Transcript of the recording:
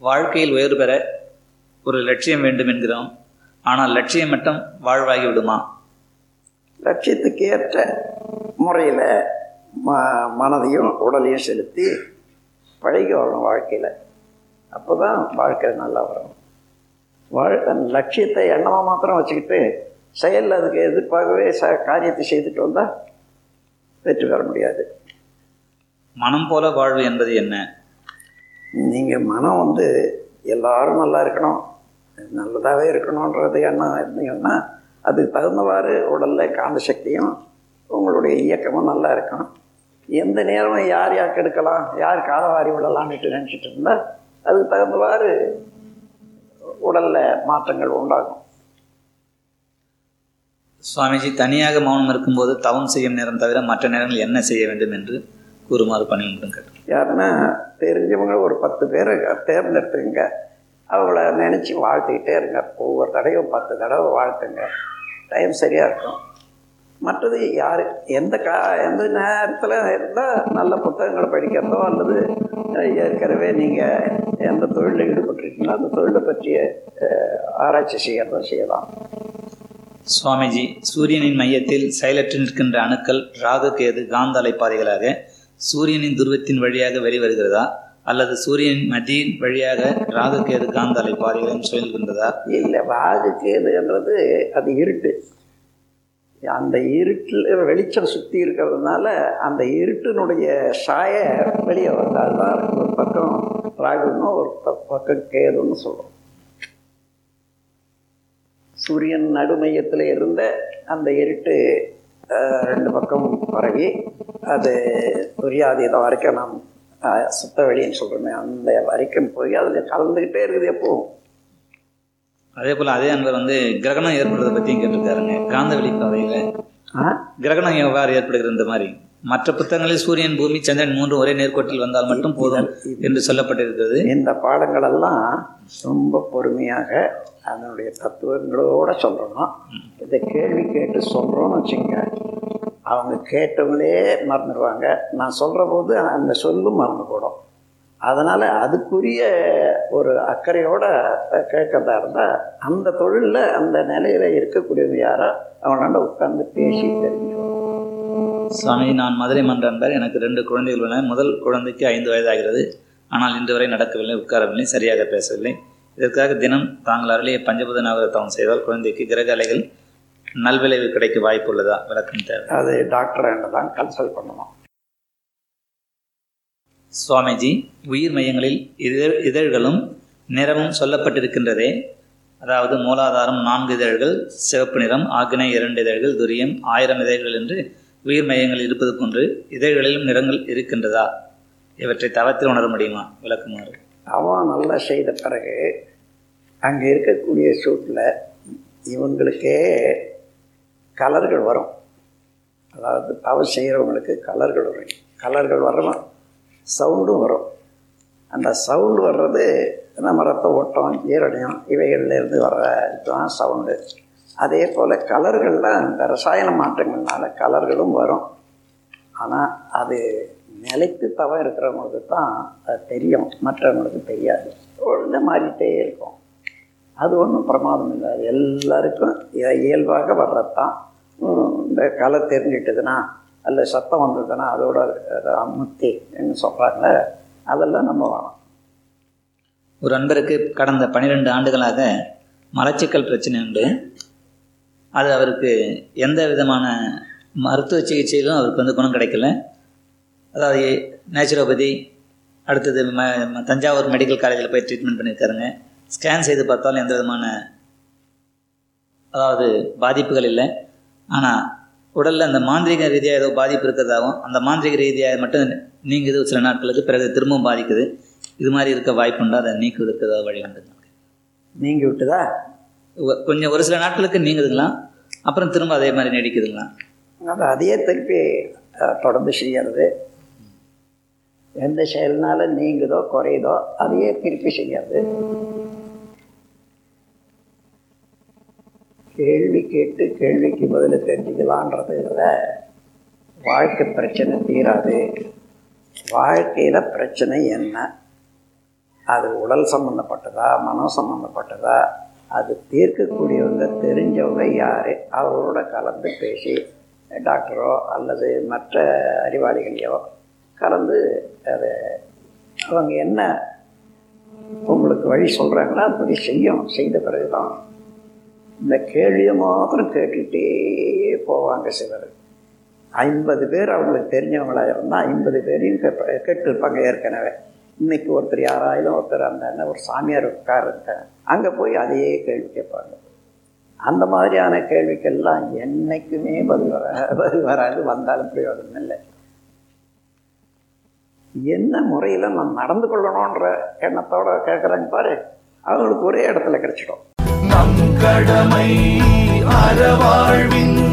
வாழ்க்கையில் உயர்வு பெற ஒரு லட்சியம் வேண்டும் என்கிறோம் ஆனால் லட்சியம் மட்டும் வாழ்வாகி விடுமா லட்சியத்துக்கு ஏற்ற முறையில் ம மனதையும் உடலையும் செலுத்தி பழகி வரணும் வாழ்க்கையில் அப்போ தான் வாழ்க்கை நல்லா வரும் வாழ் லட்சியத்தை எண்ணமாக மாத்திரம் வச்சுக்கிட்டு செயலில் அதுக்கு எதிர்ப்பாகவே ச காரியத்தை செய்துட்டு வந்தால் வெற்றி பெற முடியாது மனம் போல வாழ்வு என்பது என்ன நீங்கள் மனம் வந்து எல்லாரும் நல்லா இருக்கணும் நல்லதாகவே இருக்கணுன்றது எண்ணம் இருந்தீங்கன்னா அதுக்கு தகுந்தவாறு உடலில் காந்த சக்தியும் உங்களுடைய இயக்கமும் நல்லா இருக்கும் எந்த நேரமும் யார் யார் கெடுக்கலாம் யார் காலை வாரி விடலான்ட்டு நினச்சிட்டு இருந்தால் அதுக்கு தகுந்தவாறு உடலில் மாற்றங்கள் உண்டாகும் சுவாமிஜி தனியாக மௌனம் இருக்கும்போது தவம் செய்யும் நேரம் தவிர மற்ற நேரங்கள் என்ன செய்ய வேண்டும் என்று கூறுமாறு பணியுடன் கேட்டேன் யாருன்னா தெரிஞ்சவங்க ஒரு பத்து பேரை தேர்ந்தெடுத்துங்க அவங்கள நினச்சி வாழ்த்துக்கிட்டே இருங்க ஒவ்வொரு தடவையும் பத்து தடவை வாழ்த்துங்க டைம் சரியாக இருக்கும் மற்றது யார் எந்த கா எந்த நேரத்தில் இருந்தால் நல்ல புத்தகங்களை படிக்கிறதோ அல்லது ஏற்கனவே நீங்கள் எந்த தொழிலில் ஈடுபட்டிருக்கீங்களோ அந்த தொழிலை பற்றிய அஹ், ஆராய்ச்சி செய்யறதோ செய்யலாம் சுவாமிஜி சூரியனின் மையத்தில் செயலற்று நிற்கின்ற அணுக்கள் ராகு கேது காந்த அலைப்பாதைகளாக சூரியனின் துருவத்தின் வழியாக வெளிவருகிறதா அல்லது சூரியனின் மத்தியின் வழியாக ராகு கேது காந்த அலைப்பாதைகளையும் சுழல்கின்றதா இல்லை ராகுக்கு எதுன்றது அது இருட்டு அந்த இருட்டில் வெளிச்சம் சுற்றி இருக்கிறதுனால அந்த இருட்டினுடைய சாய வெளியே வருது அதுதான் ஒரு பக்கம் ராகுன்னு ஒரு ப- பக்கம் கேதுன்னு சொல்கிறோம் சூரியன் நடுமையத்தில் இருந்த அந்த இருட்டு அஹ், ரெண்டு பக்கம் பரவி அது துரியாதீதம் வரைக்கும் நாம் அஹ், சுத்த வெளின்னு சொல்கிறோமே அந்த வரைக்கும் போய் அதில் கலந்துக்கிட்டே இருக்குது எப்பவும் அதே போல அதே அன்பர் வந்து கிரகணம் ஏற்படுறதை பற்றியும் கேட்டிருக்காருங்க காந்த வெளிப்பாதையில ஆ கிரகணம் எவ்வாறு ஏற்படுகிறது இந்த மாதிரி மற்ற புத்தகங்களில் சூரியன் பூமி சந்திரன் மூன்று ஒரே நேர்கோட்டில் வந்தால் மட்டும் போதும் என்று சொல்லப்பட்டிருக்கிறது இந்த பாடங்களெல்லாம் ரொம்ப பொறுமையாக அதனுடைய தத்துவங்களோட சொல்லணும் இதை கேள்வி கேட்டு சொல்கிறோன்னு வச்சுங்க அவங்க கேட்டவங்களே மறந்துடுவாங்க நான் சொல்கிற போது அந்த சொல்லும் மறந்து போடும் அதனால் அதுக்குரிய ஒரு அக்கறையோட கேட்கறதா இருந்தால் அந்த தொழிலில் அந்த நிலையில் இருக்கக்கூடியவங்க யாரோ அவங்களாண்ட உட்கார்ந்து பேசி தெரிஞ்சுக்கணும் சுவாமி நான் மதுரை மன்ற அன்பர் எனக்கு ரெண்டு குழந்தைகள் உள்ளன முதல் குழந்தைக்கு ஐந்து வயதாகிறது ஆனால் இன்று வரை நடக்கவில்லை உட்காரவில்லை சரியாக பேசவில்லை இதற்காக தினம் தாங்கள் அருளிய பஞ்சபூத நாகரத்தவம் செய்தால் குழந்தைக்கு கிரக அலைகள் நல்விளைவு கிடைக்க வாய்ப்பு உள்ளதா விளக்கம் தேவை அது டாக்டர் தான் கன்சல்ட் பண்ணணும் சுவாமிஜி உயிர் மையங்களில் இதழ் இதழ்களும் நிறமும் சொல்லப்பட்டிருக்கின்றதே அதாவது மூலாதாரம் நான்கு இதழ்கள் சிவப்பு நிறம் ஆக்னை இரண்டு இதழ்கள் துரியம் ஆயிரம் இதழ்கள் என்று உயிர் மையங்கள் இருப்பது போன்று இதழ்களிலும் நிறங்கள் இருக்கின்றதா இவற்றை தவத்தில் உணர முடியுமா விளக்குமாறு அவன் நல்லா செய்த பிறகு அங்கே இருக்கக்கூடிய சூட்டில் இவங்களுக்கே கலர்கள் வரும் அதாவது தவறு செய்கிறவங்களுக்கு கலர்கள் வரும் கலர்கள் வரலாம் சவுண்டும் வரும் அந்த சவுண்டு வர்றது நம்ம ரத்த ஓட்டம் ஈரடையம் இவைகள்லேருந்து வர்ற இதுதான் சவுண்டு அதே போல் கலர்கள்லாம் இந்த ரசாயன மாற்றங்கள்னால கலர்களும் வரும் ஆனால் அது நிலைத்து தவம் இருக்கிறவங்களுக்கு தான் அது தெரியும் மற்றவங்களுக்கு தெரியாது உடனே மாறிட்டே இருக்கும் அது ஒன்றும் பிரமாதம் இல்லை அது எல்லாருக்கும் இ- இயல்பாக வர்றது தான் இந்த கலை தெரிஞ்சிட்டதுன்னா அல்ல சத்தம் வந்ததுன்னா அதோட அமுத்தி என்ன சொல்கிறாங்க அதெல்லாம் நம்ம வேணும் ஒரு அன்பருக்கு கடந்த பன்னிரெண்டு ஆண்டுகளாக மலச்சிக்கல் பிரச்சனை உண்டு அது அவருக்கு எந்த விதமான மருத்துவ சிகிச்சையிலும் அவருக்கு வந்து குணம் கிடைக்கல அதாவது நேச்சுரோபதி அடுத்தது ம ம- தஞ்சாவூர் மெடிக்கல் காலேஜில் போய் ட்ரீட்மெண்ட் பண்ணியிருக்காருங்க ஸ்கேன் செய்து பார்த்தாலும் எந்த விதமான அதாவது பாதிப்புகள் இல்லை ஆனால் உடலில் அந்த மாந்திரிக ரீதியாக ஏதோ பாதிப்பு இருக்கிறதாகவும் அந்த மாந்திரிக ரீதியாக மட்டும் நீங்குது சில நாட்களுக்கு பிறகு திரும்பவும் பாதிக்குது இது மாதிரி இருக்க வாய்ப்புண்டா அதை நீக்குவதற்கு ஏதாவது வழி உண்டு நீங்கி விட்டுதா ஒ- கொஞ்சம் ஒரு சில நாட்களுக்கு நீங்குதுங்களா அப்புறம் திரும்ப அதே மாதிரி நீடிக்குதுங்களா அது அதையே திருப்பி அஹ், தொடர்ந்து செய்யறது எந்த செயல்னால நீங்குதோ குறையுதோ அதையே திருப்பி செய்யறது கேள்வி கேட்டு கேள்விக்கு பதில் தெரிஞ்சுக்கலான்றதுல வாழ்க்கை பிரச்சனை தீராது வாழ்க்கையில் பிரச்சனை என்ன அது உடல் சம்மந்தப்பட்டதா மனம் சம்மந்தப்பட்டதா அது தீர்க்கக்கூடியவங்க தெரிஞ்சவங்க யார் அவரோட கலந்து பேசி டாக்டரோ அல்லது மற்ற அறிவாளிகளையோ கலந்து அதை அவங்க என்ன உங்களுக்கு வழி சொல்கிறாங்களோ அதுபடி செய்யணும் செய்த பிறகு தான் இந்த கேள்வியை மாத்திரம் கேட்டுக்கிட்டே போவாங்க சிலர் ஐம்பது பேர் அவங்களுக்கு தெரிஞ்சவங்களா இருந்தால் ஐம்பது பேரையும் கேட்ப கேட்டுருப்பாங்க ஏற்கனவே இன்னைக்கு ஒருத்தர் யாராயிலும் ஒருத்தர் அந்த என்ன ஒரு சாமியார் உட்காருங்க அங்கே போய் அதையே கேள்வி கேட்பாங்க அந்த மாதிரியான கேள்விக்கெல்லாம் என்னைக்குமே பதில் வர பதில் வராது வந்தாலும் பிரயோஜனம் இல்லை என்ன முறையில் நான் நடந்து கொள்ளணுன்ற எண்ணத்தோட கேட்குறாங்க பாரு அவங்களுக்கு ஒரே இடத்துல கிடைச்சிடும் நம் கடமை அறவாழ்வின்